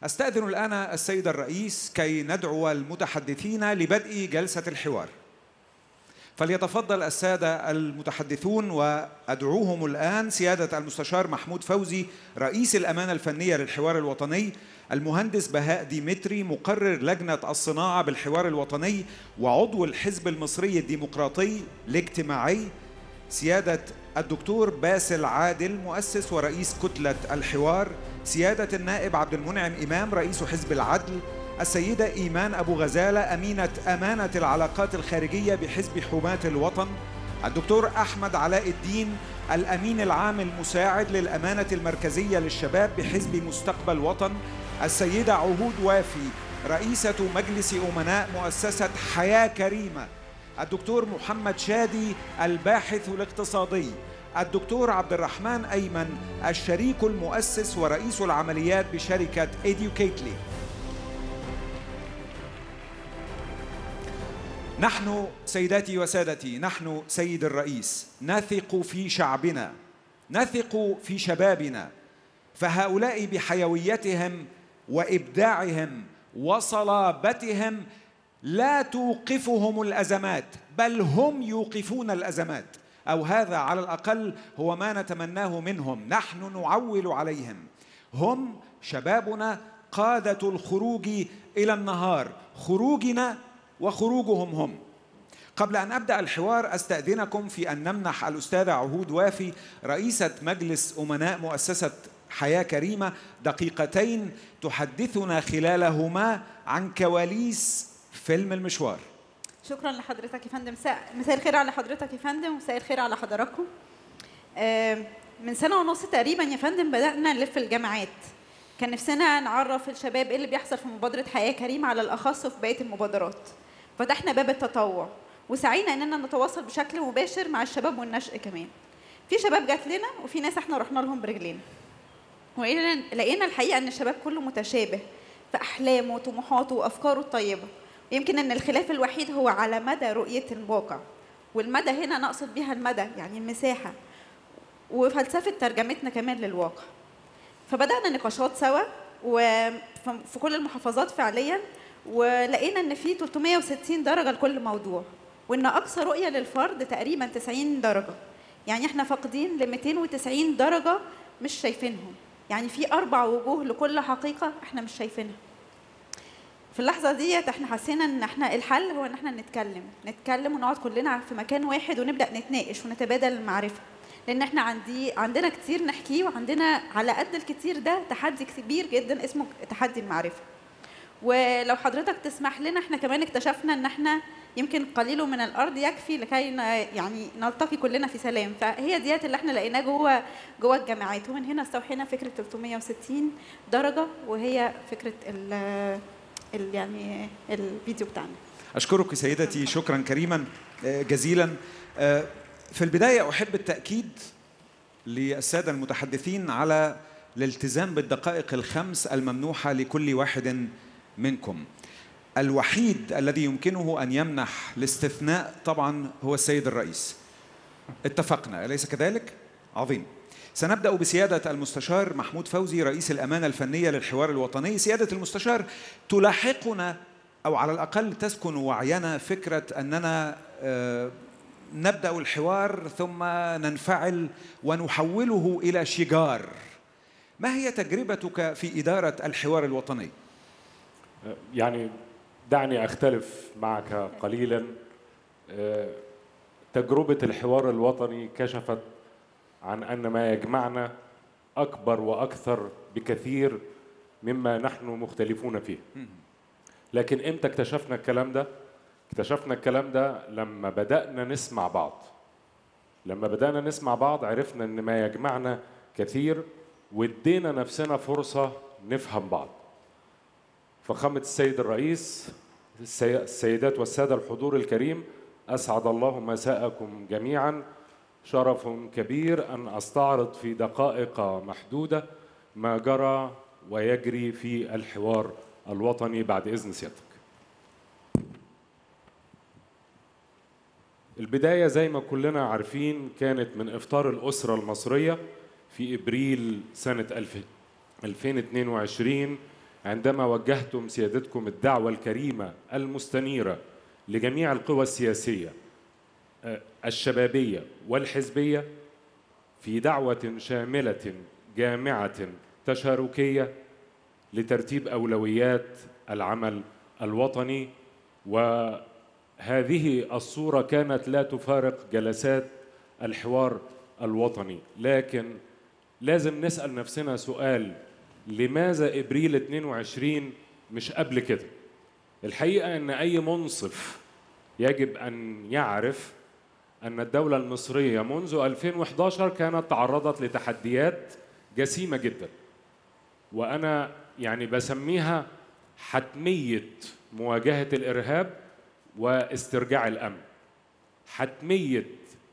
استاذن الان السيد الرئيس كي ندعو المتحدثين لبدء جلسه الحوار فليتفضل الساده المتحدثون وادعوهم الان سياده المستشار محمود فوزي رئيس الامانه الفنيه للحوار الوطني المهندس بهاء ديمتري مقرر لجنه الصناعه بالحوار الوطني وعضو الحزب المصري الديمقراطي الاجتماعي سياده الدكتور باسل عادل مؤسس ورئيس كتله الحوار سياده النائب عبد المنعم امام رئيس حزب العدل السيدة إيمان أبو غزالة أمينة أمانة العلاقات الخارجية بحزب حماة الوطن الدكتور أحمد علاء الدين الأمين العام المساعد للأمانة المركزية للشباب بحزب مستقبل وطن السيدة عهود وافي رئيسة مجلس أمناء مؤسسة حياة كريمة الدكتور محمد شادي الباحث الاقتصادي الدكتور عبد الرحمن أيمن الشريك المؤسس ورئيس العمليات بشركة إيديوكيتلي نحن سيداتي وسادتي نحن سيد الرئيس نثق في شعبنا نثق في شبابنا فهؤلاء بحيويتهم وابداعهم وصلابتهم لا توقفهم الازمات بل هم يوقفون الازمات او هذا على الاقل هو ما نتمناه منهم نحن نعول عليهم هم شبابنا قاده الخروج الى النهار خروجنا وخروجهم هم قبل أن أبدأ الحوار أستأذنكم في أن نمنح الأستاذة عهود وافي رئيسة مجلس أمناء مؤسسة حياة كريمة دقيقتين تحدثنا خلالهما عن كواليس فيلم المشوار شكرا لحضرتك يا فندم مساء الخير على حضرتك يا فندم ومساء الخير على حضراتكم من سنة ونص تقريبا يا فندم بدأنا نلف الجامعات كان نفسنا نعرف الشباب ايه اللي بيحصل في مبادرة حياة كريمة على الأخص وفي بقية المبادرات فتحنا باب التطوع وسعينا اننا نتواصل بشكل مباشر مع الشباب والنشء كمان في شباب جات لنا وفي ناس احنا رحنا لهم برجلينا ولقينا الحقيقه ان الشباب كله متشابه في احلامه وطموحاته وافكاره الطيبه ويمكن ان الخلاف الوحيد هو على مدى رؤيه الواقع والمدى هنا نقصد بيها المدى يعني المساحه وفلسفه ترجمتنا كمان للواقع فبدانا نقاشات سوا وفي كل المحافظات فعليا ولقينا ان في 360 درجه لكل موضوع وان اقصى رؤيه للفرد تقريبا 90 درجه يعني احنا فاقدين ل 290 درجه مش شايفينهم يعني في اربع وجوه لكل حقيقه احنا مش شايفينها في اللحظه ديت احنا حسينا ان احنا الحل هو ان احنا نتكلم نتكلم ونقعد كلنا في مكان واحد ونبدا نتناقش ونتبادل المعرفه لان احنا عندي عندنا كتير نحكيه وعندنا على قد الكتير ده تحدي كبير جدا اسمه تحدي المعرفه ولو حضرتك تسمح لنا احنا كمان اكتشفنا ان احنا يمكن قليل من الارض يكفي لكي يعني نلتقي كلنا في سلام فهي ديت اللي احنا لقيناه جوه جوه الجامعات ومن هنا استوحينا فكره 360 درجه وهي فكره ال ال يعني الفيديو بتاعنا اشكرك سيدتي شكرا كريما جزيلا في البدايه احب التاكيد للساده المتحدثين على الالتزام بالدقائق الخمس الممنوحه لكل واحد منكم الوحيد الذي يمكنه ان يمنح الاستثناء طبعا هو السيد الرئيس اتفقنا اليس كذلك عظيم سنبدا بسياده المستشار محمود فوزي رئيس الامانه الفنيه للحوار الوطني سياده المستشار تلاحقنا او على الاقل تسكن وعينا فكره اننا نبدا الحوار ثم ننفعل ونحوله الى شجار ما هي تجربتك في اداره الحوار الوطني يعني دعني اختلف معك قليلا تجربه الحوار الوطني كشفت عن ان ما يجمعنا اكبر واكثر بكثير مما نحن مختلفون فيه لكن امتى اكتشفنا الكلام ده اكتشفنا الكلام ده لما بدانا نسمع بعض لما بدانا نسمع بعض عرفنا ان ما يجمعنا كثير وادينا نفسنا فرصه نفهم بعض فخامة السيد الرئيس السيدات والسادة الحضور الكريم أسعد الله مساءكم جميعا شرف كبير أن أستعرض في دقائق محدودة ما جرى ويجري في الحوار الوطني بعد إذن سيادتك البداية زي ما كلنا عارفين كانت من إفطار الأسرة المصرية في إبريل سنة 2022 عندما وجهتم سيادتكم الدعوة الكريمة المستنيرة لجميع القوى السياسية آه، الشبابية والحزبية في دعوة شاملة جامعة تشاركية لترتيب أولويات العمل الوطني وهذه الصورة كانت لا تفارق جلسات الحوار الوطني لكن لازم نسأل نفسنا سؤال لماذا إبريل 22 مش قبل كده الحقيقة أن أي منصف يجب أن يعرف أن الدولة المصرية منذ 2011 كانت تعرضت لتحديات جسيمة جدا وأنا يعني بسميها حتمية مواجهة الإرهاب واسترجاع الأمن حتمية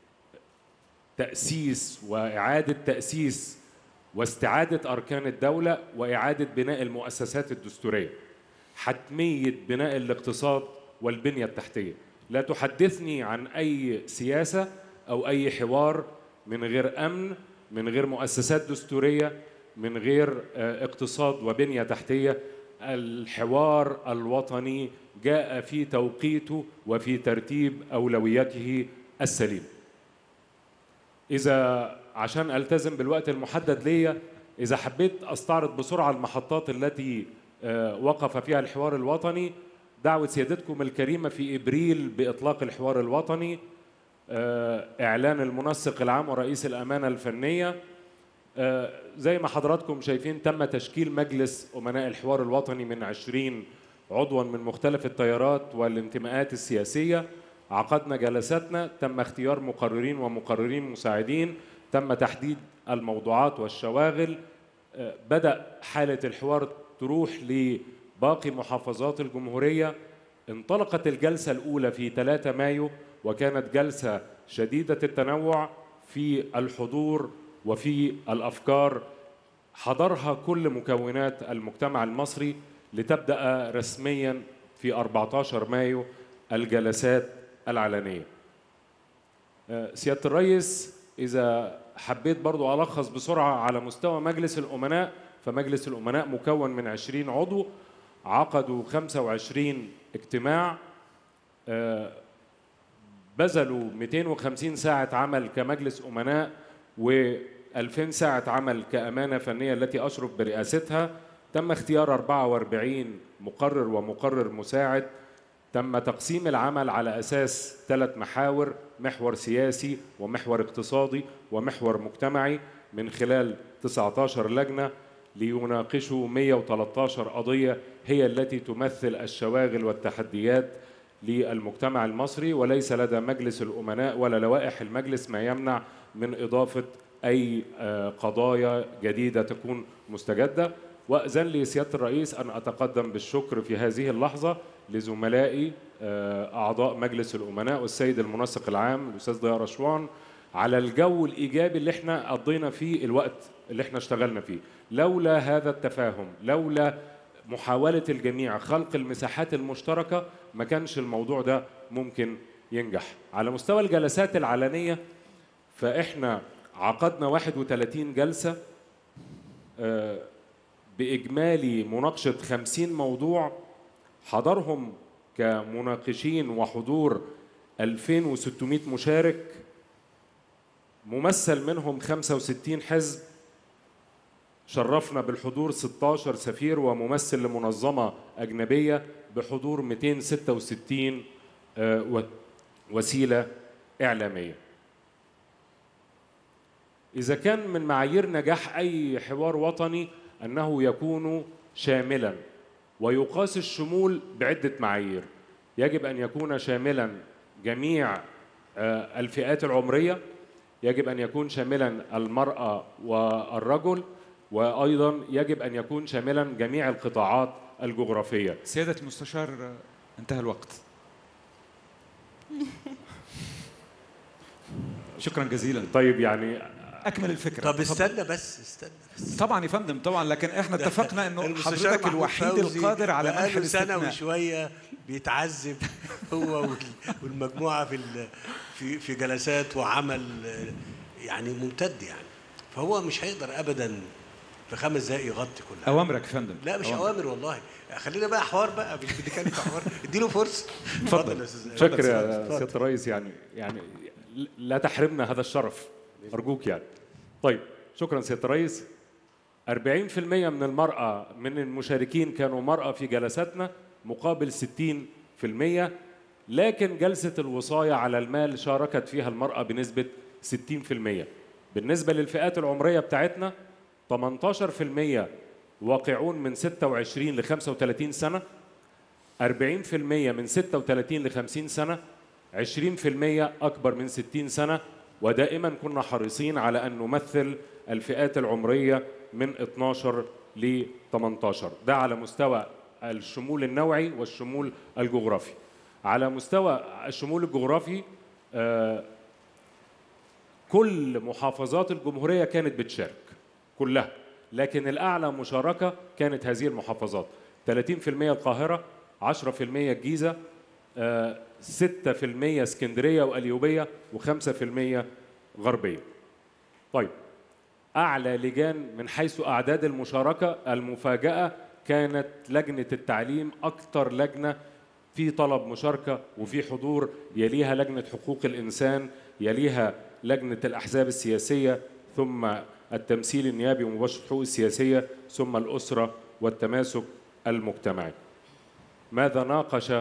تأسيس وإعادة تأسيس واستعادة أركان الدولة وإعادة بناء المؤسسات الدستورية حتمية بناء الاقتصاد والبنية التحتية لا تحدثني عن أي سياسة أو أي حوار من غير أمن من غير مؤسسات دستورية من غير آه، اقتصاد وبنية تحتية الحوار الوطني جاء في توقيته وفي ترتيب أولوياته السليم إذا عشان ألتزم بالوقت المحدد ليا إذا حبيت أستعرض بسرعة المحطات التي آه، وقف فيها الحوار الوطني دعوة سيادتكم الكريمة في إبريل بإطلاق الحوار الوطني آه، إعلان المنسق العام ورئيس الأمانة الفنية آه، زي ما حضراتكم شايفين تم تشكيل مجلس أمناء الحوار الوطني من 20 عضوا من مختلف التيارات والانتماءات السياسية عقدنا جلساتنا تم اختيار مقررين ومقررين مساعدين تم تحديد الموضوعات والشواغل آه، بدأ حالة الحوار تروح لباقي محافظات الجمهورية انطلقت الجلسة الأولى في 3 مايو وكانت جلسة شديدة التنوع في الحضور وفي الافكار حضرها كل مكونات المجتمع المصري لتبدا رسميا في 14 مايو الجلسات العلنيه. آه، سياده الرئيس اذا حبيت برضو الخص بسرعه على مستوى مجلس الامناء فمجلس الامناء مكون من 20 عضو عقدوا 25 اجتماع آه، بذلوا 250 ساعه عمل كمجلس امناء و2000 ساعة عمل كأمانة فنية التي أشرف برئاستها تم اختيار 44 مقرر ومقرر مساعد تم تقسيم العمل على أساس ثلاث محاور محور سياسي ومحور اقتصادي ومحور مجتمعي من خلال 19 لجنة ليناقشوا 113 قضية هي التي تمثل الشواغل والتحديات للمجتمع المصري وليس لدى مجلس الأمناء ولا لوائح المجلس ما يمنع من إضافة أي آه، قضايا جديدة تكون مستجدة وأذن لي سيادة الرئيس أن أتقدم بالشكر في هذه اللحظة لزملائي آه، أعضاء مجلس الأمناء والسيد المنسق العام الأستاذ ضياء رشوان على الجو الإيجابي اللي احنا قضينا فيه الوقت اللي احنا اشتغلنا فيه لولا هذا التفاهم لولا محاولة الجميع خلق المساحات المشتركة ما كانش الموضوع ده ممكن ينجح على مستوى الجلسات العلنية فإحنا عقدنا 31 جلسة آه، بإجمالي مناقشة 50 موضوع حضرهم كمناقشين وحضور 2600 مشارك ممثل منهم 65 حزب شرفنا بالحضور 16 سفير وممثل لمنظمة أجنبية بحضور 266 آه، وسيلة إعلامية إذا كان من معايير نجاح أي حوار وطني أنه يكون شاملا ويقاس الشمول بعدة معايير يجب أن يكون شاملا جميع آه، الفئات العمرية يجب أن يكون شاملا المرأة والرجل وأيضا يجب أن يكون شاملا جميع القطاعات الجغرافية سيادة المستشار آه، انتهى الوقت شكرا جزيلا طيب يعني اكمل الفكره طب استنى بس استنى بس. طبعا يا فندم طبعا لكن احنا اتفقنا انه حضرتك الوحيد القادر على منح سنه وشويه بيتعذب هو والمجموعه في في في جلسات وعمل يعني ممتد يعني فهو مش هيقدر ابدا في خمس دقائق يغطي كل حاجه اوامرك يا فندم لا مش أوامرك. اوامر والله خلينا بقى حوار بقى مش بنتكلم في حوار اديله فرصه اتفضل. يا استاذ شكرا يا اتفضل. سياده الرئيس يعني يعني لا تحرمنا هذا الشرف ارجوك يعني طيب شكرا سياده الرئيس 40% من المرأة من المشاركين كانوا مرأة في جلساتنا مقابل 60% لكن جلسة الوصاية على المال شاركت فيها المرأة بنسبة 60% بالنسبة للفئات العمرية بتاعتنا 18% واقعون من 26 ل 35 سنة 40% من 36 ل 50 سنة 20% أكبر من 60 سنة ودائما كنا حريصين على أن نمثل الفئات العمرية من 12 ل 18 ده على مستوى الشمول النوعي والشمول الجغرافي على مستوى الشمول الجغرافي آه، كل محافظات الجمهورية كانت بتشارك كلها لكن الأعلى مشاركة كانت هذه المحافظات 30% القاهرة 10% الجيزة آه، 6% اسكندرية وقليوبية و5% غربية طيب أعلى لجان من حيث أعداد المشاركة المفاجأة كانت لجنة التعليم أكثر لجنة في طلب مشاركة وفي حضور يليها لجنة حقوق الإنسان يليها لجنة الأحزاب السياسية ثم التمثيل النيابي ومباشرة الحقوق السياسية ثم الأسرة والتماسك المجتمعي ماذا ناقش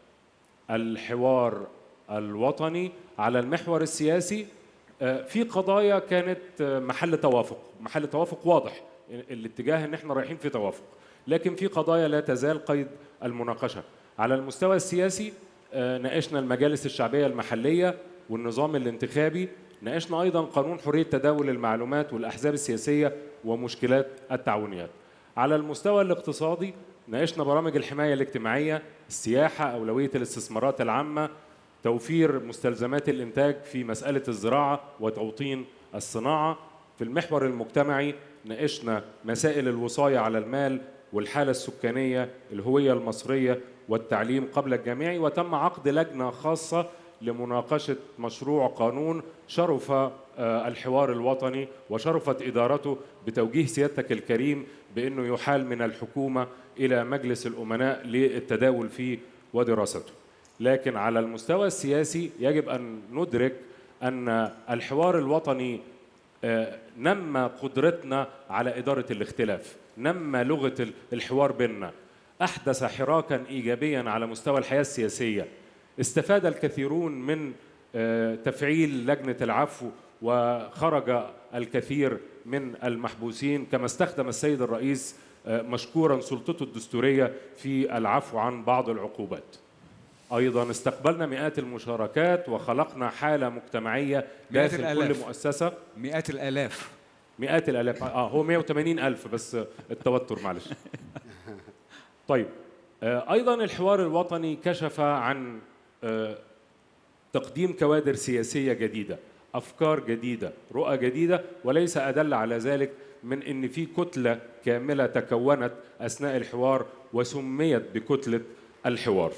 الحوار الوطني على المحور السياسي آه، في قضايا كانت آه، محل توافق محل توافق واضح الاتجاه ان احنا رايحين في توافق لكن في قضايا لا تزال قيد المناقشه على المستوى السياسي آه، ناقشنا المجالس الشعبيه المحليه والنظام الانتخابي ناقشنا ايضا قانون حريه تداول المعلومات والاحزاب السياسيه ومشكلات التعاونيات على المستوى الاقتصادي ناقشنا برامج الحمايه الاجتماعيه السياحه اولويه الاستثمارات العامه توفير مستلزمات الإنتاج في مسألة الزراعة وتوطين الصناعة في المحور المجتمعي ناقشنا مسائل الوصاية على المال والحالة السكانية الهوية المصرية والتعليم قبل الجامعي وتم عقد لجنة خاصة لمناقشة مشروع قانون شرف آه، الحوار الوطني وشرفت إدارته بتوجيه سيادتك الكريم بأنه يحال من الحكومة إلى مجلس الأمناء للتداول فيه ودراسته لكن على المستوى السياسي يجب ان ندرك ان الحوار الوطني آه، نمى قدرتنا على اداره الاختلاف نمى لغه ال- الحوار بيننا احدث حراكا ايجابيا على مستوى الحياه السياسيه استفاد الكثيرون من آه، تفعيل لجنه العفو وخرج الكثير من المحبوسين كما استخدم السيد الرئيس آه، مشكورا سلطته الدستوريه في العفو عن بعض العقوبات ايضا استقبلنا مئات المشاركات وخلقنا حاله مجتمعيه مئات داخل الآلاف. كل مؤسسه مئات الالاف مئات الالاف اه هو 180 الف بس التوتر معلش طيب آه، ايضا الحوار الوطني كشف عن آه، تقديم كوادر سياسيه جديده افكار جديده رؤى جديده وليس ادل على ذلك من ان في كتله كامله تكونت اثناء الحوار وسميت بكتله الحوار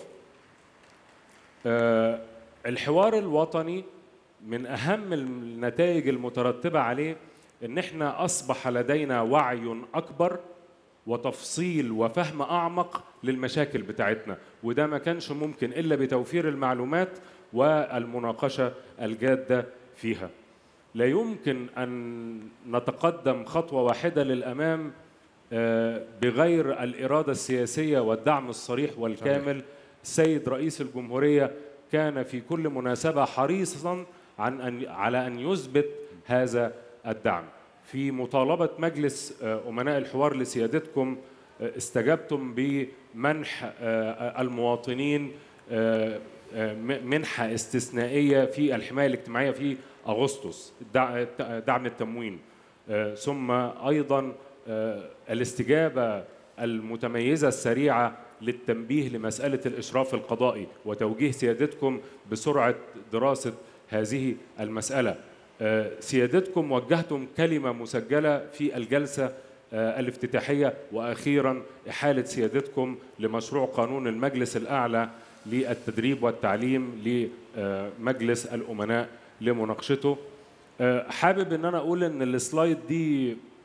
آه، الحوار الوطني من اهم النتائج المترتبه عليه ان احنا اصبح لدينا وعي اكبر وتفصيل وفهم اعمق للمشاكل بتاعتنا وده ما كانش ممكن الا بتوفير المعلومات والمناقشه الجاده فيها لا يمكن ان نتقدم خطوه واحده للامام آه، بغير الاراده السياسيه والدعم الصريح والكامل السيد رئيس الجمهوريه كان في كل مناسبه حريصا عن ان على ان يثبت هذا الدعم في مطالبه مجلس آه، امناء الحوار لسيادتكم آه، استجبتم بمنح آه، المواطنين آه، آه، م- منحه استثنائيه في الحمايه الاجتماعيه في اغسطس دع- دعم التموين آه، ثم ايضا آه، الاستجابه المتميزه السريعه للتنبيه لمساله الاشراف القضائي وتوجيه سيادتكم بسرعه دراسه هذه المساله آه، سيادتكم وجهتم كلمه مسجله في الجلسه آه، الافتتاحيه واخيرا احاله سيادتكم لمشروع قانون المجلس الاعلى للتدريب والتعليم لمجلس الامناء لمناقشته آه، حابب ان انا اقول ان السلايد دي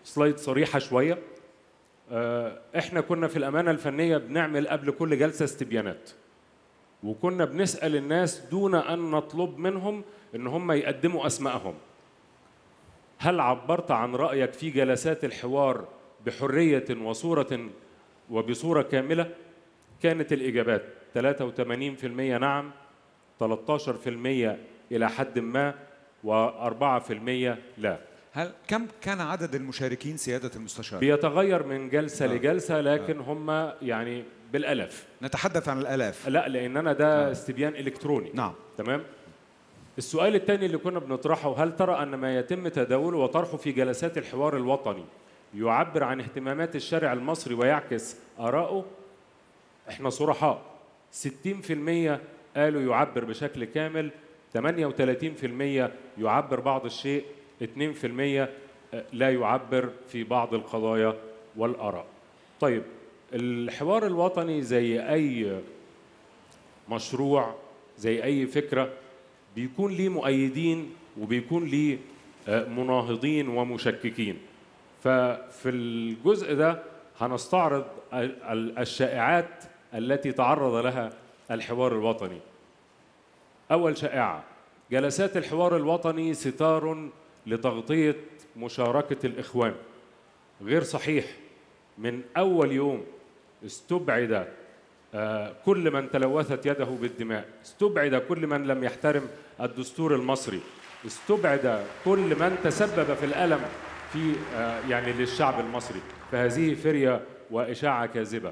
سلايد صريحه شويه آه، احنا كنا في الامانه الفنيه بنعمل قبل كل جلسه استبيانات وكنا بنسال الناس دون ان نطلب منهم ان هم يقدموا اسمائهم هل عبرت عن رايك في جلسات الحوار بحريه وصوره وبصوره كامله كانت الاجابات 83% نعم 13% الى حد ما و4% لا هل كم كان عدد المشاركين سياده المستشار بيتغير من جلسه لجلسه لكن هم يعني بالالاف نتحدث عن الالاف لا لان انا ده استبيان الكتروني نعم تمام السؤال الثاني اللي كنا بنطرحه هل ترى ان ما يتم تداوله وطرحه في جلسات الحوار الوطني يعبر عن اهتمامات الشارع المصري ويعكس آراءه احنا صرحاء 60% قالوا يعبر بشكل كامل 38% يعبر بعض الشيء 2% لا يعبر في بعض القضايا والآراء طيب الحوار الوطني زي أي مشروع زي أي فكرة بيكون ليه مؤيدين وبيكون ليه آه، مناهضين ومشككين ففي الجزء ده هنستعرض ال- ال- الشائعات التي تعرض لها الحوار الوطني أول شائعة جلسات الحوار الوطني ستار لتغطية مشاركة الإخوان غير صحيح من أول يوم استبعد آه، كل من تلوثت يده بالدماء استبعد كل من لم يحترم الدستور المصري استبعد كل من تسبب في الألم في آه، يعني للشعب المصري فهذه فرية وإشاعة كاذبة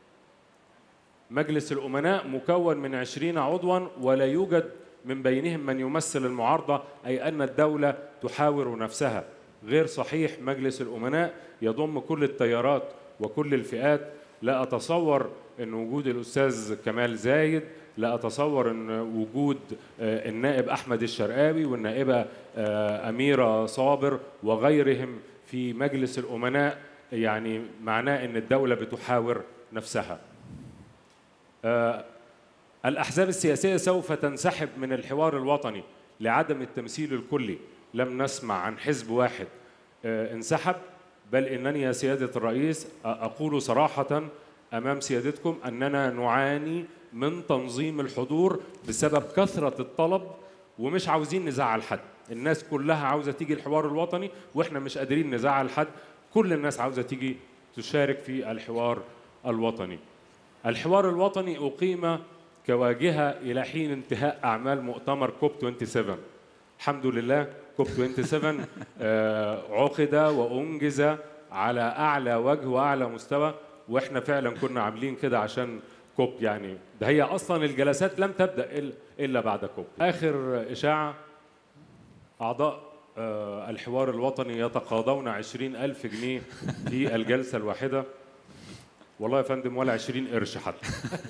مجلس الأمناء مكون من عشرين عضوا ولا يوجد من بينهم من يمثل المعارضة أي أن الدولة تحاور نفسها غير صحيح مجلس الأمناء يضم كل التيارات وكل الفئات لا أتصور أن وجود الأستاذ كمال زايد لا أتصور أن وجود آه، النائب أحمد الشرقاوي والنائبة آه، أميرة صابر وغيرهم في مجلس الأمناء يعني معناه أن الدولة بتحاور نفسها آه، الأحزاب السياسية سوف تنسحب من الحوار الوطني لعدم التمثيل الكلي لم نسمع عن حزب واحد آه، انسحب بل إنني يا سيادة الرئيس أ- أقول صراحة أمام سيادتكم أننا نعاني من تنظيم الحضور بسبب كثرة الطلب ومش عاوزين نزعل حد الناس كلها عاوزة تيجي الحوار الوطني وإحنا مش قادرين نزعل حد كل الناس عاوزة تيجي تشارك في الحوار الوطني الحوار الوطني أقيم كواجهة إلى حين انتهاء أعمال مؤتمر كوب 27 الحمد لله كوب 27 آه، عقد وأنجز على أعلى وجه وأعلى مستوى وإحنا فعلا كنا عاملين كده عشان كوب يعني ده هي أصلا الجلسات لم تبدأ إلا- إلا بعد كوب آخر إشاعة أعضاء آه، الحوار الوطني يتقاضون عشرين ألف جنيه في الجلسة الواحدة والله يا فندم ولا عشرين قرش حتى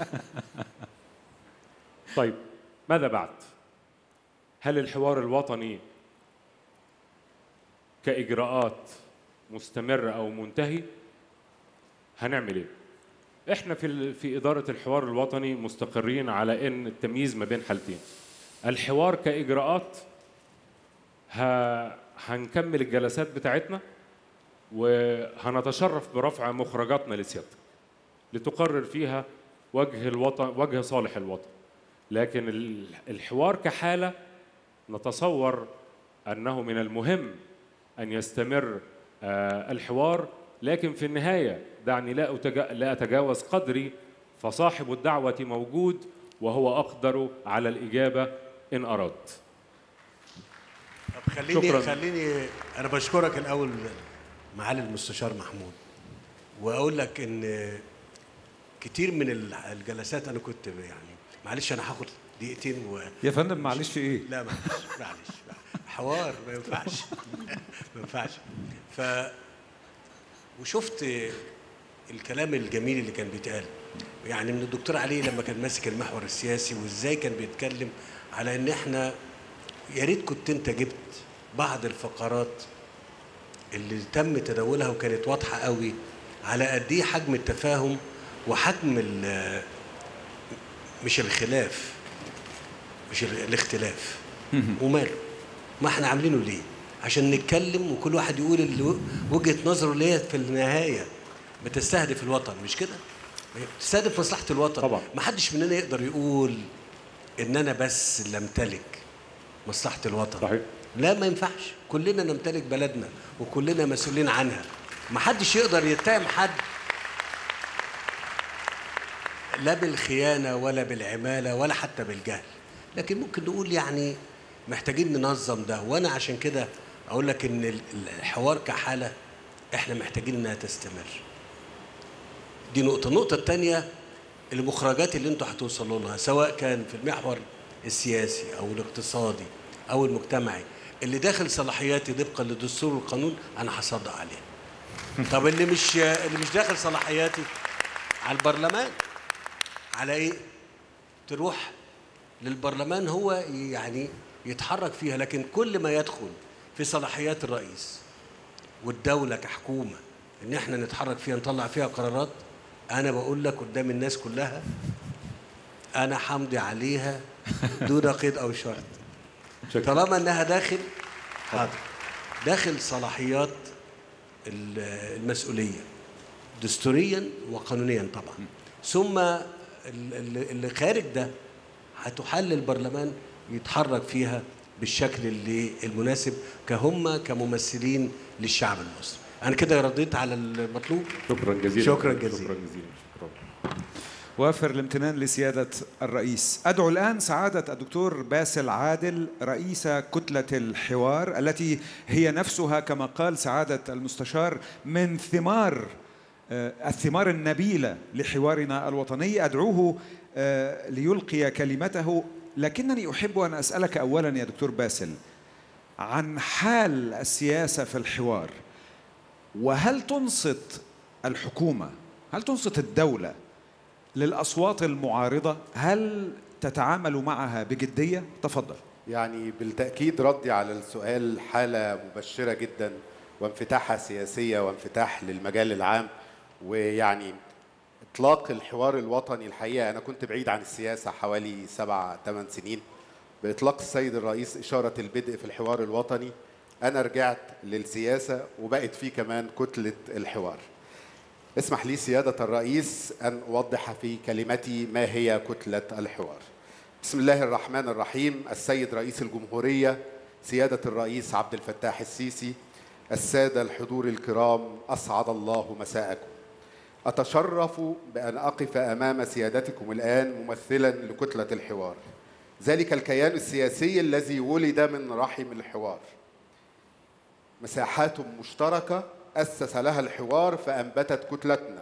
طيب ماذا بعد هل الحوار الوطني كإجراءات مستمرة أو منتهي هنعمل إيه إحنا في ال- في إدارة الحوار الوطني مستقرين على إن التمييز ما بين حالتين الحوار كإجراءات ه- هنكمل الجلسات بتاعتنا وهنتشرف برفع مخرجاتنا لسيادتك لتقرر فيها وجه الوطن وجه صالح الوطن لكن ال- الحوار كحالة نتصور أنه من المهم أن يستمر آه، الحوار لكن في النهاية دعني لا أتجا- لا أتجاوز قدري فصاحب الدعوة موجود وهو أقدر على الإجابة إن أراد طب خليني شكراً. خليني انا بشكرك الاول معالي المستشار محمود واقول لك ان كتير من ال- الجلسات انا كنت يعني معلش انا هاخد دقيقتين و... يا فندم معلش في ايه لا معلش معلش حوار ما ينفعش ما ينفعش ف وشفت الكلام الجميل اللي كان بيتقال يعني من الدكتور علي لما كان ماسك المحور السياسي وازاي كان بيتكلم على ان احنا يا ريت كنت انت جبت بعض الفقرات اللي تم تداولها وكانت واضحه قوي على قد ايه حجم التفاهم وحجم ال- مش الخلاف مش ال- الاختلاف وماله ما احنا عاملينه ليه عشان نتكلم وكل واحد يقول اللي وجهه نظره اللي هي في النهايه بتستهدف الوطن مش كده؟ هي بتستهدف مصلحه الوطن طبعا. ما حدش مننا يقدر يقول ان انا بس اللي امتلك مصلحه الوطن صحيح لا ما ينفعش كلنا نمتلك بلدنا وكلنا مسؤولين عنها ما حدش يقدر يتهم حد لا بالخيانة ولا بالعمالة ولا حتى بالجهل لكن ممكن نقول يعني محتاجين ننظم ده وأنا عشان كده أقول لك إن ال- الحوار كحالة إحنا محتاجين إنها تستمر دي نقطة النقطة الثانية المخرجات اللي انتوا هتوصلوا لها سواء كان في المحور السياسي أو الاقتصادي أو المجتمعي اللي داخل صلاحياتي طبقا للدستور والقانون أنا هصدق عليه طب اللي مش اللي مش داخل صلاحياتي على البرلمان على ايه تروح للبرلمان هو يعني يتحرك فيها لكن كل ما يدخل في صلاحيات الرئيس والدولة كحكومة ان احنا نتحرك فيها نطلع فيها قرارات انا بقول لك قدام الناس كلها انا حمضي عليها دون قيد او شرط شكرا طالما انها داخل حاضر داخل صلاحيات ال- المسؤوليه دستوريا وقانونيا طبعا ثم ال- ال- اللي خارج ده هتحل البرلمان يتحرك فيها بالشكل اللي المناسب كهم كممثلين للشعب المصري انا كده رديت على المطلوب شكرا جزيلا شكرا جزيلا. شكرا جزيلا شكرا وافر الامتنان لسيادة الرئيس أدعو الآن سعادة الدكتور باسل عادل رئيس كتلة الحوار التي هي نفسها كما قال سعادة المستشار من ثمار آه، الثمار النبيلة لحوارنا الوطني أدعوه آه، ليلقي كلمته لكنني أحب أن أسألك أولا يا دكتور باسل عن حال السياسة في الحوار وهل تنصت الحكومة هل تنصت الدولة للأصوات المعارضة هل تتعامل معها بجدية؟ تفضل يعني بالتأكيد ردي على السؤال حالة مبشرة جدا وانفتاحها سياسية وانفتاح للمجال العام ويعني إطلاق الحوار الوطني الحقيقة أنا كنت بعيد عن السياسة حوالي سبع ثمان سنين بإطلاق السيد الرئيس إشارة البدء في الحوار الوطني أنا رجعت للسياسة وبقت فيه كمان كتلة الحوار اسمح لي سيادة الرئيس أن أوضح في كلمتي ما هي كتلة الحوار بسم الله الرحمن الرحيم السيد رئيس الجمهورية سيادة الرئيس عبد الفتاح السيسي السادة الحضور الكرام أسعد الله مساءكم أتشرف بأن أقف أمام سيادتكم الآن ممثلا لكتلة الحوار ذلك الكيان السياسي الذي ولد من رحم الحوار مساحات مشتركة أسس لها الحوار فأنبتت كتلتنا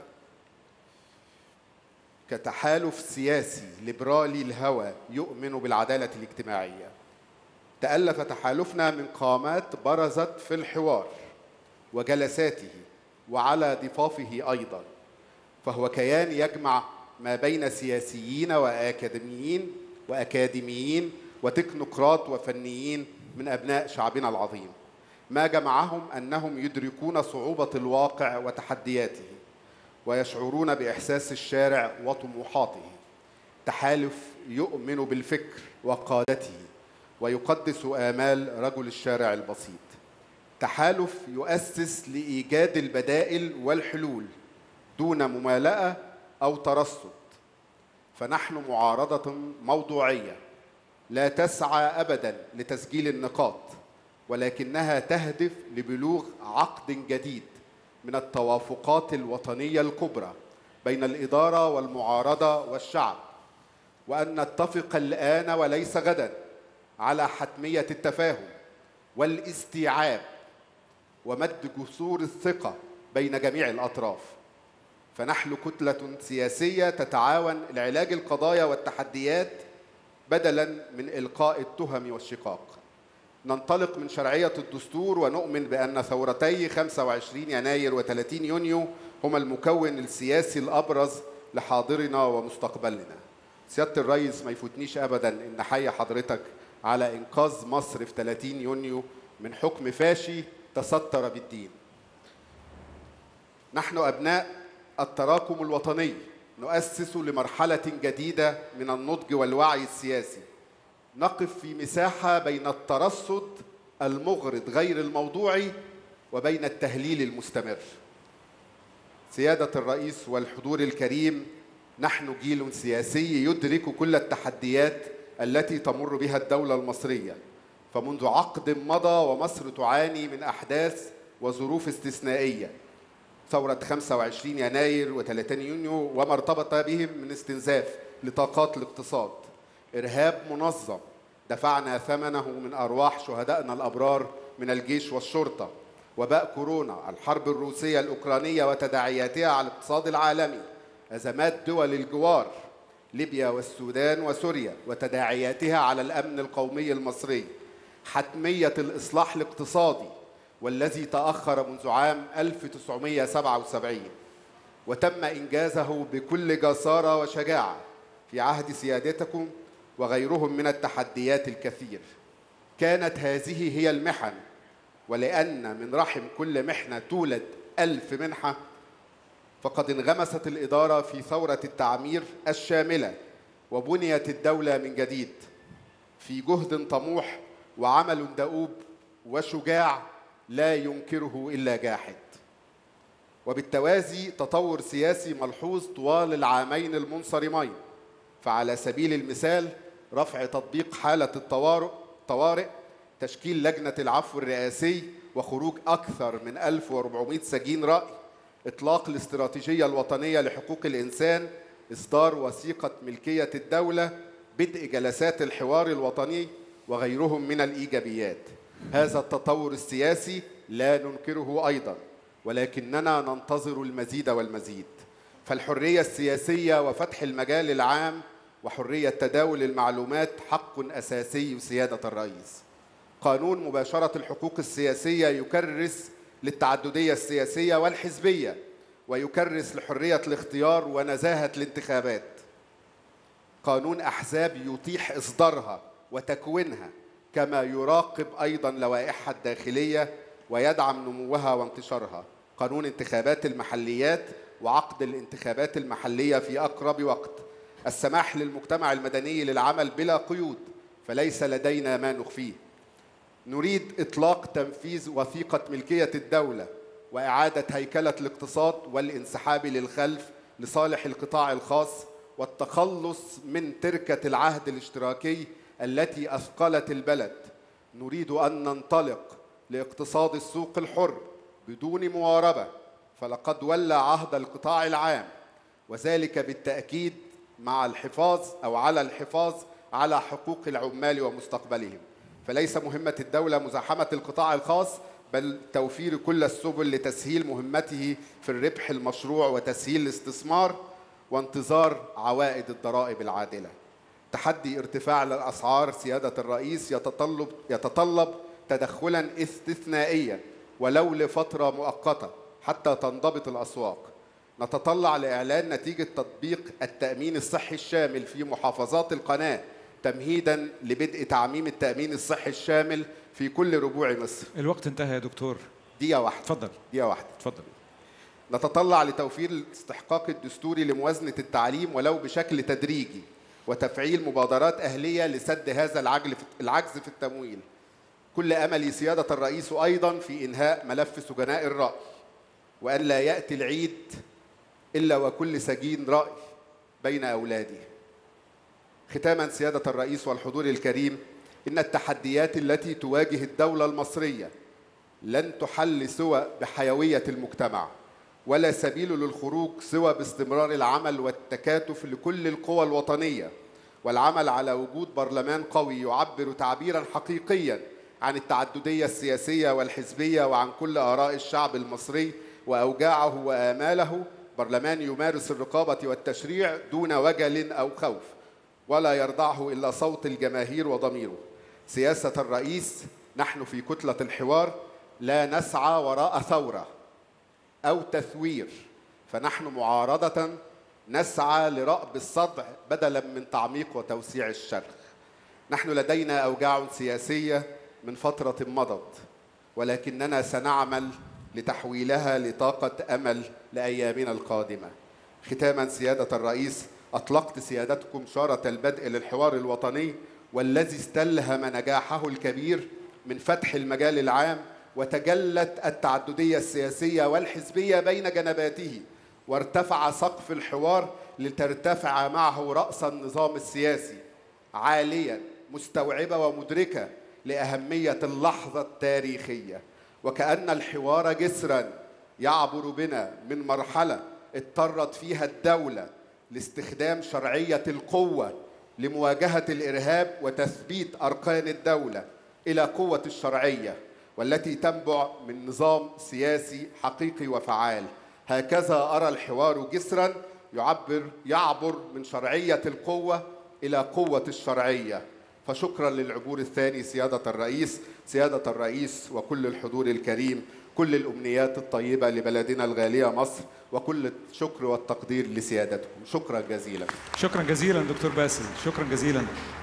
كتحالف سياسي ليبرالي الهوى يؤمن بالعدالة الاجتماعية تألف تحالفنا من قامات برزت في الحوار وجلساته وعلى ضفافه أيضا فهو كيان يجمع ما بين سياسيين وأكاديميين وأكاديميين وتكنوقراط وفنيين من أبناء شعبنا العظيم ما جمعهم أنهم يدركون صعوبة الواقع وتحدياته ويشعرون بإحساس الشارع وطموحاته تحالف يؤمن بالفكر وقادته ويقدس آمال رجل الشارع البسيط تحالف يؤسس لإيجاد البدائل والحلول دون ممالأة أو ترصد فنحن معارضة موضوعية لا تسعى أبدا لتسجيل النقاط ولكنها تهدف لبلوغ عقد جديد من التوافقات الوطنية الكبرى بين الإدارة والمعارضة والشعب وأن نتفق الآن وليس غدا على حتمية التفاهم والاستيعاب ومد جسور الثقة بين جميع الأطراف فنحن كتلة سياسية تتعاون لعلاج القضايا والتحديات بدلا من إلقاء التهم والشقاق ننطلق من شرعية الدستور ونؤمن بأن ثورتي 25 يناير و30 يونيو هما المكون السياسي الأبرز لحاضرنا ومستقبلنا سيادة الرئيس ما يفوتنيش أبدا إن حي حضرتك على إنقاذ مصر في 30 يونيو من حكم فاشي تستر بالدين نحن أبناء التراكم الوطني نؤسس لمرحلة جديدة من النضج والوعي السياسي نقف في مساحة بين الترصد المغرض غير الموضوعي وبين التهليل المستمر سيادة الرئيس والحضور الكريم نحن جيل سياسي يدرك كل التحديات التي تمر بها الدولة المصرية فمنذ عقد مضى ومصر تعاني من أحداث وظروف استثنائية ثورة 25 يناير و30 يونيو وما ارتبط بهم من استنزاف لطاقات الاقتصاد إرهاب منظم دفعنا ثمنه من أرواح شهدائنا الأبرار من الجيش والشرطة وباء كورونا الحرب الروسية الأوكرانية وتداعياتها على الاقتصاد العالمي أزمات دول الجوار ليبيا والسودان وسوريا وتداعياتها على الأمن القومي المصري حتمية الإصلاح الاقتصادي والذي تأخر منذ عام 1977 وتم إنجازه بكل جسارة وشجاعة في عهد سيادتكم وغيرهم من التحديات الكثير كانت هذه هي المحن ولأن من رحم كل محنة تولد ألف منحة فقد انغمست الإدارة في ثورة التعمير الشاملة وبنيت الدولة من جديد في جهد طموح وعمل دؤوب وشجاع لا ينكره إلا جاحد وبالتوازي تطور سياسي ملحوظ طوال العامين المنصرمين فعلى سبيل المثال رفع تطبيق حالة الطوارئ طوارئ تشكيل لجنة العفو الرئاسي وخروج أكثر من 1400 سجين رأي إطلاق الاستراتيجية الوطنية لحقوق الإنسان إصدار وثيقة ملكية الدولة بدء جلسات الحوار الوطني وغيرهم من الإيجابيات هذا التطور السياسي لا ننكره أيضا ولكننا ننتظر المزيد والمزيد فالحرية السياسية وفتح المجال العام وحرية تداول المعلومات حق أساسي سيادة الرئيس قانون مباشرة الحقوق السياسية يكرس للتعددية السياسية والحزبية ويكرس لحرية الاختيار ونزاهة الانتخابات قانون أحزاب يتيح إصدارها وتكوينها كما يراقب أيضا لوائحها الداخلية ويدعم نموها وانتشارها قانون انتخابات المحليات وعقد الانتخابات المحلية في أقرب وقت السماح للمجتمع المدني للعمل بلا قيود فليس لدينا ما نخفيه نريد إطلاق تنفيذ وثيقة ملكية الدولة وإعادة هيكلة الاقتصاد والانسحاب للخلف لصالح القطاع الخاص والتخلص من تركة العهد الاشتراكي التي أثقلت البلد نريد أن ننطلق لاقتصاد السوق الحر بدون مواربة فلقد ولى عهد القطاع العام وذلك بالتأكيد مع الحفاظ أو على الحفاظ على حقوق العمال ومستقبلهم فليس مهمة الدولة مزاحمة القطاع الخاص بل توفير كل السبل لتسهيل مهمته في الربح المشروع وتسهيل الاستثمار وانتظار عوائد الضرائب العادلة تحدي ارتفاع الأسعار سيادة الرئيس يتطلب يتطلب تدخلا استثنائيا ولو لفترة مؤقتة حتى تنضبط الأسواق نتطلع لإعلان نتيجة تطبيق التأمين الصحي الشامل في محافظات القناة تمهيدا لبدء تعميم التأمين الصحي الشامل في كل ربوع مصر الوقت انتهى يا دكتور دقيقة واحدة اتفضل دقيقة واحدة اتفضل نتطلع لتوفير الاستحقاق الدستوري لموازنة التعليم ولو بشكل تدريجي وتفعيل مبادرات أهلية لسد هذا العجل العجز في التمويل كل أملي سيادة الرئيس أيضا في إنهاء ملف سجناء الرأي وأن لا يأتي العيد إلا وكل سجين رأي بين أولاده ختاما سيادة الرئيس والحضور الكريم إن التحديات التي تواجه الدولة المصرية لن تحل سوى بحيوية المجتمع ولا سبيل للخروج سوى باستمرار العمل والتكاتف لكل القوى الوطنية والعمل على وجود برلمان قوي يعبر تعبيرا حقيقيا عن التعددية السياسية والحزبية وعن كل آراء الشعب المصري وأوجاعه وآماله برلمان يمارس الرقابة والتشريع دون وجل أو خوف ولا يرضعه إلا صوت الجماهير وضميره سياسة الرئيس نحن في كتلة الحوار لا نسعى وراء ثورة أو تثوير فنحن معارضة نسعى لرأب الصدع بدلا من تعميق وتوسيع الشرخ نحن لدينا أوجاع سياسية من فترة مضت ولكننا سنعمل لتحويلها لطاقة أمل لأيامنا القادمة ختاما سيادة الرئيس أطلقت سيادتكم شارة البدء للحوار الوطني والذي استلهم نجاحه الكبير من فتح المجال العام وتجلت التعددية السياسية والحزبية بين جنباته وارتفع سقف الحوار لترتفع معه رأس النظام السياسي عاليا مستوعبة ومدركة لأهمية اللحظة التاريخية وكأن الحوار جسرا يعبر بنا من مرحلة اضطرت فيها الدولة لاستخدام شرعية القوة لمواجهة الإرهاب وتثبيت أركان الدولة إلى قوة الشرعية والتي تنبع من نظام سياسي حقيقي وفعال هكذا أرى الحوار جسرا يعبر يعبر من شرعية القوة إلى قوة الشرعية فشكرا للعبور الثاني سيادة الرئيس سيادة الرئيس وكل الحضور الكريم كل الأمنيات الطيبة لبلدنا الغالية مصر وكل الشكر والتقدير لسيادتكم شكرا جزيلا شكرا جزيلا دكتور باسل شكرا جزيلا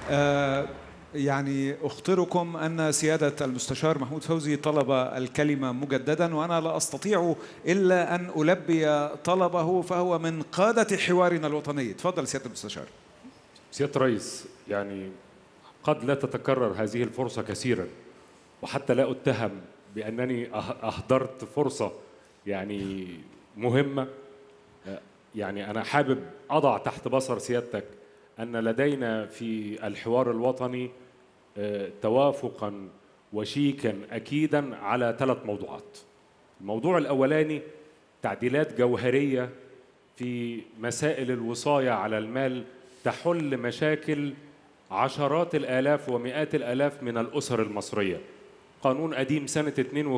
آه يعني اخطركم ان سياده المستشار محمود فوزي طلب الكلمه مجددا وانا لا استطيع الا ان البي طلبه فهو من قاده حوارنا الوطني تفضل سياده المستشار سيادة الرئيس يعني قد لا تتكرر هذه الفرصة كثيرا وحتى لا أتهم بأنني أه- أهدرت فرصة يعني مهمة آه، يعني أنا حابب أضع تحت بصر سيادتك أن لدينا في الحوار الوطني آه، توافقا وشيكا أكيدا على ثلاث موضوعات الموضوع الأولاني تعديلات جوهرية في مسائل الوصاية على المال تحل مشاكل عشرات الآلاف ومئات الآلاف من الأسر المصرية قانون قديم سنة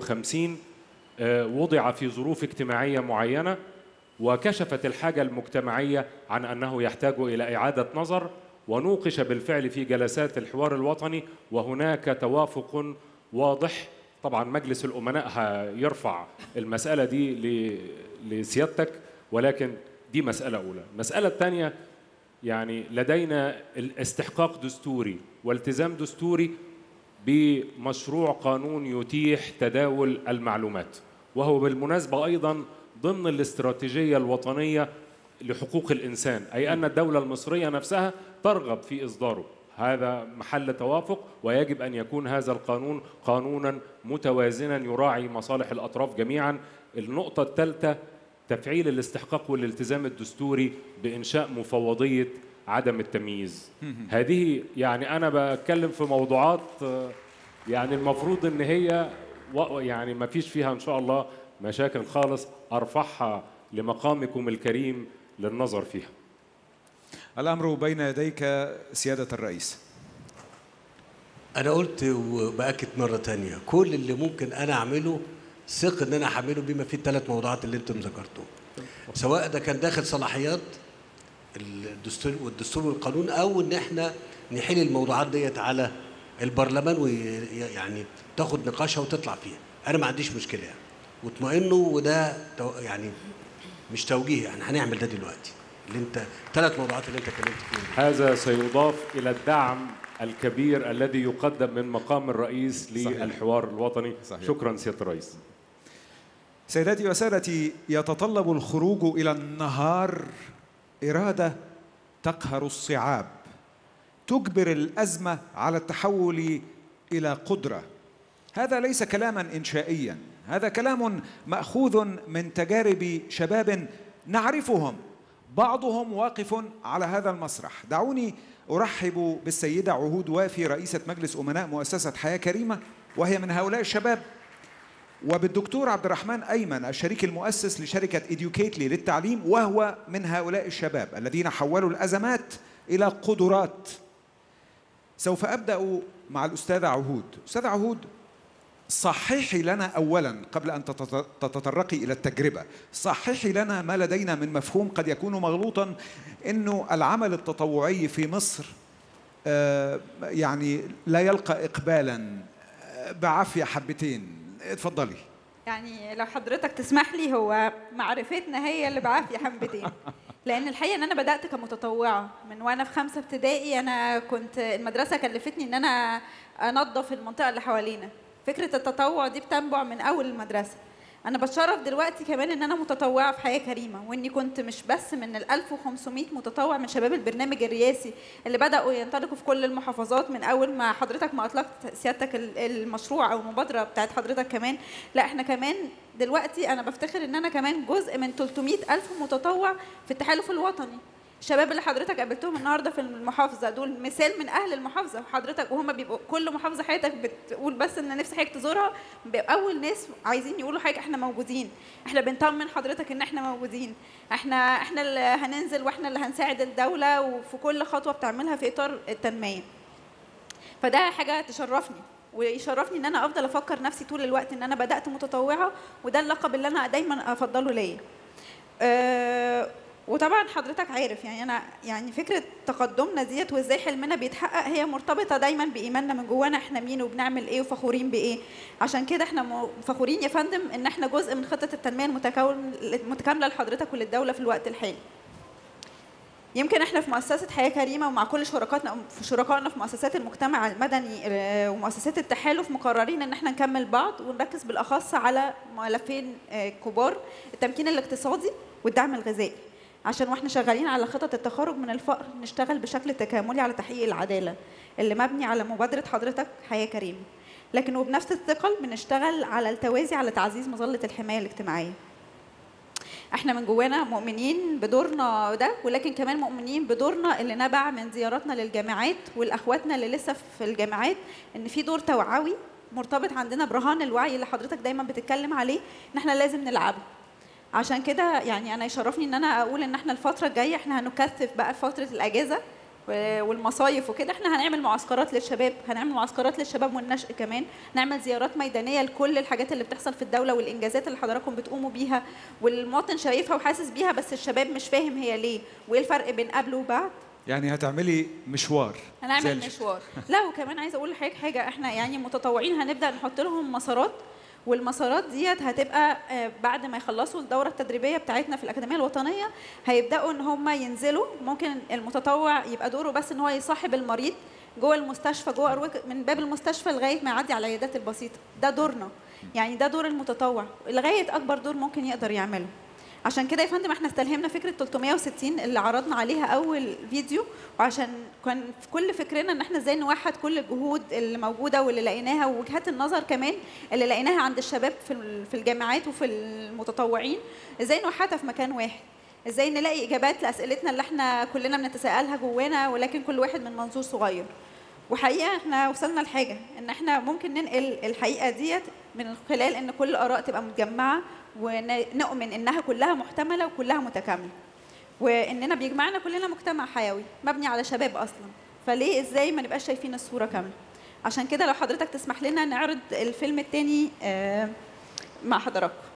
52 آه، وضع في ظروف اجتماعية معينة وكشفت الحاجة المجتمعية عن أنه يحتاج إلى إعادة نظر ونوقش بالفعل في جلسات الحوار الوطني وهناك توافق واضح طبعا مجلس الأمناء هيرفع المسألة دي ل- لسيادتك ولكن دي مسألة أولى المسألة الثانية يعني لدينا الاستحقاق دستوري والتزام دستوري بمشروع قانون يتيح تداول المعلومات وهو بالمناسبة أيضا ضمن الاستراتيجية الوطنية لحقوق الإنسان أي أن الدولة المصرية نفسها ترغب في إصداره هذا محل توافق ويجب أن يكون هذا القانون قانونا متوازنا يراعي مصالح الأطراف جميعا النقطة الثالثة تفعيل الاستحقاق والالتزام الدستوري بإنشاء مفوضية عدم التمييز هذه يعني أنا بتكلم في موضوعات آه، يعني المفروض إن هي و- يعني ما فيش فيها إن شاء الله مشاكل خالص أرفعها لمقامكم الكريم للنظر فيها الامر بين يديك سياده الرئيس انا قلت وباكد مره تانية كل اللي ممكن انا اعمله ثق ان انا هعمله بما فيه الثلاث موضوعات اللي انتم ذكرتوهم سواء ده كان داخل صلاحيات الدستور والدستور والقانون او ان احنا نحل الموضوعات ديت على البرلمان ويعني تاخد نقاشها وتطلع فيها انا ما عنديش مشكله يعني واطمئنوا وده تو- يعني مش توجيه احنا هنعمل ده دلوقتي اللي انت ثلاث موضوعات اللي انت اتكلمت فيهم هذا سيضاف إلى الدعم الكبير الذي يقدم من مقام الرئيس صحيح. للحوار الوطني صحيح. شكرا سيادة الرئيس سيداتي وسادتي يتطلب الخروج الى النهار اراده تقهر الصعاب تجبر الازمه على التحول الى قدره هذا ليس كلاما انشائيا هذا كلام ماخوذ من تجارب شباب نعرفهم بعضهم واقف على هذا المسرح دعوني ارحب بالسيده عهود وافي رئيسه مجلس امناء مؤسسه حياه كريمه وهي من هؤلاء الشباب وبالدكتور عبد الرحمن ايمن الشريك المؤسس لشركه اديوكيتلي للتعليم وهو من هؤلاء الشباب الذين حولوا الازمات الى قدرات سوف ابدا مع الاستاذه عهود استاذه عهود صححي لنا اولا قبل ان تتط- تتطرقي الى التجربه صححي لنا ما لدينا من مفهوم قد يكون مغلوطا انه العمل التطوعي في مصر آه، يعني لا يلقى اقبالا آه، بعافيه حبتين اتفضلي يعني لو حضرتك تسمح لي هو معرفتنا هي اللي بعافيه حبتين لان الحقيقه ان انا بدات كمتطوعه من وانا في خمسه ابتدائي انا كنت المدرسه كلفتني ان انا انظف المنطقه اللي حوالينا فكره التطوع دي بتنبع من اول المدرسه انا بتشرف دلوقتي كمان ان انا متطوعه في حياه كريمه واني كنت مش بس من ال 1500 متطوع من شباب البرنامج الرئاسي اللي بداوا ينطلقوا في كل المحافظات من اول ما حضرتك ما اطلقت سيادتك ال- المشروع او المبادره بتاعت حضرتك كمان لا احنا كمان دلوقتي انا بفتخر ان انا كمان جزء من 300 الف متطوع في التحالف الوطني الشباب اللي حضرتك قابلتهم النهارده في المحافظه دول مثال من اهل المحافظه حضرتك وهم بيبقوا كل محافظه حياتك بتقول بس ان نفسي حضرتك تزورها بيبقوا اول ناس عايزين يقولوا حاجه احنا موجودين احنا بنطمن حضرتك ان احنا موجودين احنا احنا اللي هننزل واحنا اللي هنساعد الدوله وفي كل خطوه بتعملها في اطار التنميه فده حاجه تشرفني ويشرفني ان انا افضل افكر نفسي طول الوقت ان انا بدات متطوعه وده اللقب اللي انا دايما افضله ليا أه وطبعا حضرتك عارف يعني انا يعني فكره تقدمنا ديت وازاي حلمنا بيتحقق هي مرتبطه دايما بايماننا من جوانا احنا مين وبنعمل ايه وفخورين بايه عشان كده احنا م- فخورين يا فندم ان احنا جزء من خطه التنميه المتكون المتكامله لحضرتك وللدوله في الوقت الحالي يمكن احنا في مؤسسه حياه كريمه ومع كل شركاتنا في شركائنا في مؤسسات المجتمع المدني آه، ومؤسسات التحالف مقررين ان احنا نكمل بعض ونركز بالاخص على ملفين آه، كبار التمكين الاقتصادي والدعم الغذائي عشان واحنا شغالين على خطط التخرج من الفقر نشتغل بشكل تكاملي على تحقيق العداله اللي مبني على مبادره حضرتك حياه كريمه لكن وبنفس الثقل بنشتغل على التوازي على تعزيز مظله الحمايه الاجتماعيه احنا من جوانا مؤمنين بدورنا ده ولكن كمان مؤمنين بدورنا اللي نبع من زياراتنا للجامعات والاخواتنا اللي لسه في الجامعات ان في دور توعوي مرتبط عندنا برهان الوعي اللي حضرتك دايما بتتكلم عليه ان احنا لازم نلعبه عشان كده يعني انا يشرفني ان انا اقول ان احنا الفتره الجايه احنا هنكثف بقى في فتره الاجازه و- والمصايف وكده احنا هنعمل معسكرات للشباب هنعمل معسكرات للشباب والنشء كمان نعمل زيارات ميدانيه لكل الحاجات اللي بتحصل في الدوله والانجازات اللي حضراتكم بتقوموا بيها والمواطن شايفها وحاسس بيها بس الشباب مش فاهم هي ليه وايه الفرق بين قبل وبعد يعني هتعملي مشوار زي هنعمل الش- مشوار لا وكمان عايزه اقول لحضرتك حاجه احنا يعني متطوعين هنبدا نحط لهم مسارات والمسارات ديت هتبقى آه، بعد ما يخلصوا الدوره التدريبيه بتاعتنا في الاكاديميه الوطنيه هيبداوا ان هم ينزلوا ممكن المتطوع يبقى دوره بس ان هو يصاحب المريض جوه المستشفى جوه أروك من باب المستشفى لغايه ما يعدي على العيادات البسيطه ده دورنا يعني ده دور المتطوع لغايه اكبر دور ممكن يقدر يعمله عشان كده يا فندم احنا استلهمنا فكره 360 اللي عرضنا عليها اول فيديو وعشان كان في كل فكرنا ان احنا ازاي نوحد كل الجهود اللي موجوده واللي لقيناها ووجهات النظر كمان اللي لقيناها عند الشباب في ال- في الجامعات وفي المتطوعين ازاي نوحدها في مكان واحد ازاي نلاقي اجابات لاسئلتنا اللي احنا كلنا بنتساءلها جوانا ولكن كل واحد من منظور صغير وحقيقه احنا وصلنا لحاجه ان احنا ممكن ننقل الحقيقه ديت من خلال ان كل الاراء تبقى متجمعه ونؤمن انها كلها محتمله وكلها متكامله واننا بيجمعنا كلنا مجتمع حيوي مبني على شباب اصلا فليه ازاي ما نبقاش شايفين الصوره كامله عشان كده لو حضرتك تسمح لنا نعرض الفيلم التاني آه، مع حضراتكم